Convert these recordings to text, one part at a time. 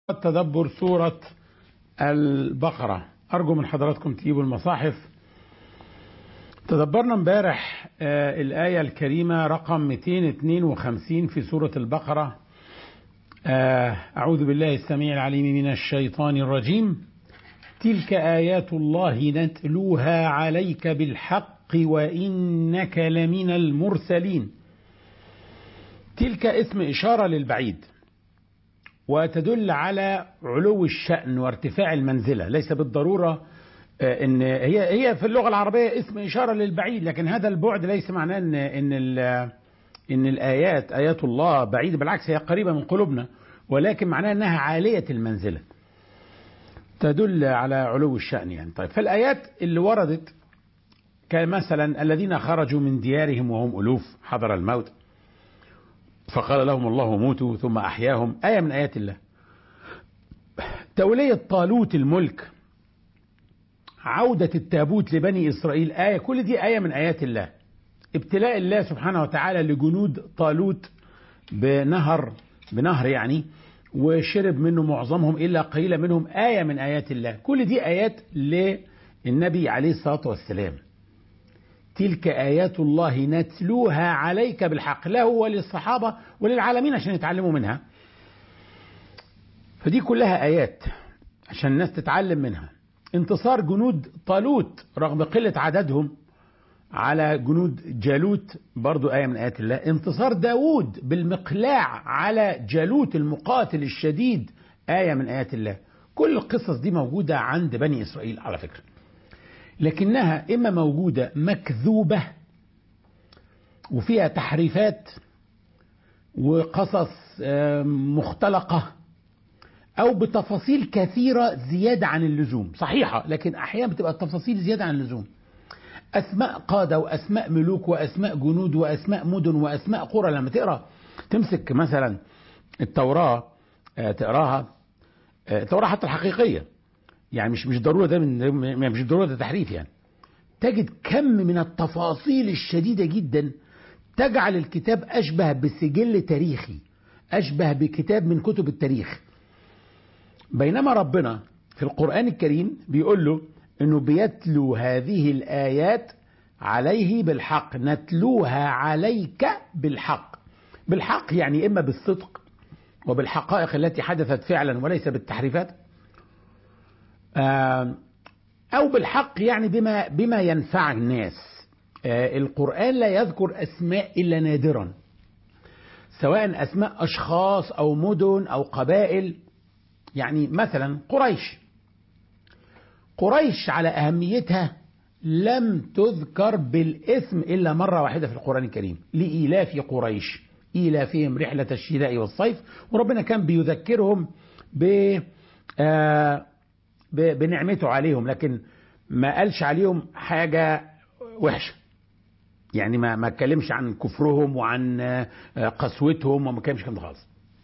تدبر سورة البقرة أرجو من حضراتكم تجيبوا المصاحف تدبرنا امبارح آه الآية الكريمة رقم 252 في سورة البقرة آه أعوذ بالله السميع العليم من الشيطان الرجيم تلك آيات الله نتلوها عليك بالحق وإنك لمن المرسلين تلك اسم إشارة للبعيد وتدل على علو الشأن وارتفاع المنزلة ليس بالضرورة ان هي هي في اللغة العربية اسم إشارة للبعيد لكن هذا البعد ليس معناه ان ان ان الآيات آيات الله بعيدة بالعكس هي قريبة من قلوبنا ولكن معناه انها عالية المنزلة تدل على علو الشأن يعني طيب فالآيات اللي وردت كمثلا الذين خرجوا من ديارهم وهم ألوف حضر الموت فقال لهم الله موتوا ثم أحياهم آية من آيات الله تولية طالوت الملك عودة التابوت لبني إسرائيل آية كل دي آية من آيات الله ابتلاء الله سبحانه وتعالى لجنود طالوت بنهر بنهر يعني وشرب منه معظمهم إلا قليلا منهم آية من آيات الله كل دي آيات للنبي عليه الصلاة والسلام تلك آيات الله نتلوها عليك بالحق له وللصحابة وللعالمين عشان يتعلموا منها فدي كلها آيات عشان الناس تتعلم منها انتصار جنود طالوت رغم قلة عددهم على جنود جالوت برضو آية من آيات الله انتصار داود بالمقلاع على جالوت المقاتل الشديد آية من آيات الله كل القصص دي موجودة عند بني إسرائيل على فكرة لكنها إما موجودة مكذوبة وفيها تحريفات وقصص مختلقة أو بتفاصيل كثيرة زيادة عن اللزوم صحيحة لكن أحيانا بتبقى التفاصيل زيادة عن اللزوم أسماء قادة وأسماء ملوك وأسماء جنود وأسماء مدن وأسماء قرى لما تقرأ تمسك مثلا التوراة تقراها التوراة حتى الحقيقية يعني مش مش ضروره ده من مش ضروره ده تحريف يعني تجد كم من التفاصيل الشديده جدا تجعل الكتاب اشبه بسجل تاريخي اشبه بكتاب من كتب التاريخ بينما ربنا في القران الكريم بيقول له انه بيتلو هذه الايات عليه بالحق نتلوها عليك بالحق بالحق يعني اما بالصدق وبالحقائق التي حدثت فعلا وليس بالتحريفات أو بالحق يعني بما بما ينفع الناس القرآن لا يذكر أسماء إلا نادرا سواء أسماء أشخاص أو مدن أو قبائل يعني مثلا قريش قريش على أهميتها لم تذكر بالاسم إلا مرة واحدة في القرآن الكريم لإيلاف قريش إيلافهم رحلة الشتاء والصيف وربنا كان بيذكرهم ب آه بنعمته عليهم لكن ما قالش عليهم حاجة وحشة يعني ما ما اتكلمش عن كفرهم وعن قسوتهم وما كانش كده خالص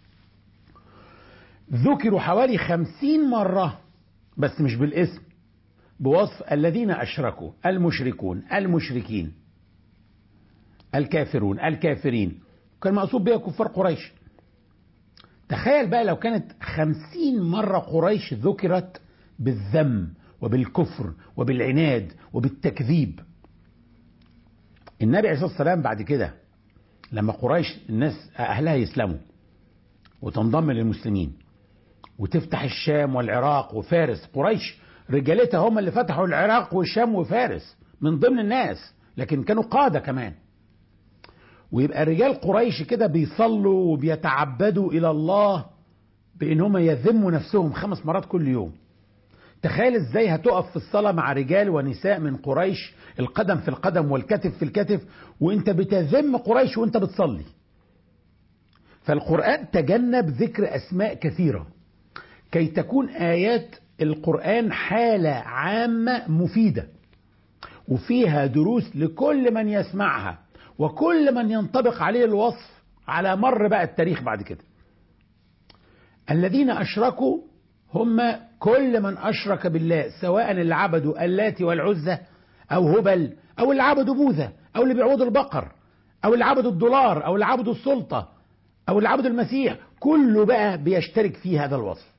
ذكروا حوالي خمسين مرة بس مش بالاسم بوصف الذين أشركوا المشركون المشركين الكافرون الكافرين كان مقصود بها كفار قريش تخيل بقى لو كانت خمسين مرة قريش ذكرت بالذم وبالكفر وبالعناد وبالتكذيب النبي عليه الصلاة والسلام بعد كده لما قريش الناس أهلها يسلموا وتنضم للمسلمين وتفتح الشام والعراق وفارس قريش رجالتها هم اللي فتحوا العراق والشام وفارس من ضمن الناس لكن كانوا قادة كمان ويبقى رجال قريش كده بيصلوا وبيتعبدوا إلى الله بإن هم يذموا نفسهم خمس مرات كل يوم تخيل ازاي هتقف في الصلاة مع رجال ونساء من قريش القدم في القدم والكتف في الكتف وانت بتذم قريش وانت بتصلي فالقرآن تجنب ذكر أسماء كثيرة كي تكون آيات القرآن حالة عامة مفيدة وفيها دروس لكل من يسمعها وكل من ينطبق عليه الوصف على مر بقى التاريخ بعد كده الذين أشركوا هم كل من أشرك بالله سواء اللي عبدوا اللات والعزة أو هبل أو اللي عبدوا بوذا أو اللي بيعبدوا البقر أو اللي عبدوا الدولار أو اللي عبدوا السلطة أو اللي عبدوا المسيح كله بقى بيشترك في هذا الوصف